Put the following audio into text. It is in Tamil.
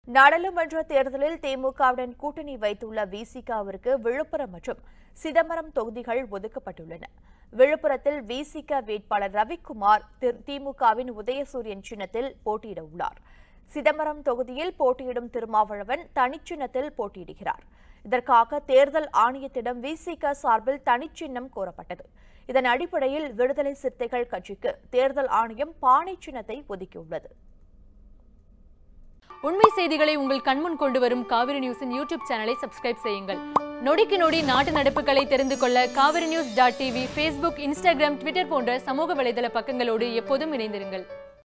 நாடாளுமன்ற தேர்தலில் திமுகவுடன் கூட்டணி வைத்துள்ள விசிகாவிற்கு விழுப்புரம் மற்றும் சிதம்பரம் தொகுதிகள் ஒதுக்கப்பட்டுள்ளன விழுப்புரத்தில் விசிக வேட்பாளர் ரவிக்குமார் திரு- திமுகவின் உதயசூரியன் சின்னத்தில் போட்டியிட உள்ளார் சிதம்பரம் தொகுதியில் போட்டியிடும் திருமாவளவன் தனிச்சின்னத்தில் போட்டியிடுகிறார் இதற்காக தேர்தல் ஆணையத்திடம் விசிக சார்பில் தனிச்சின்னம் கோரப்பட்டது இதன் அடிப்படையில் விடுதலை சிறுத்தைகள் கட்சிக்கு தேர்தல் ஆணையம் பானை சின்னத்தை ஒதுக்கியுள்ளது உண்மை செய்திகளை உங்கள் கண்முன் கொண்டு வரும் காவிரி நியூஸின் யூடியூப் சேனலை சப்ஸ்கிரைப் செய்யுங்கள் நொடிக்கு நொடி நாட்டு நடப்புகளை தெரிந்து கொள்ள Kaveri news dot TV Facebook Instagram Twitter போன்ற சமூக வலைதள பக்கங்களோடு எப்போதும் இணைந்திருங்கள்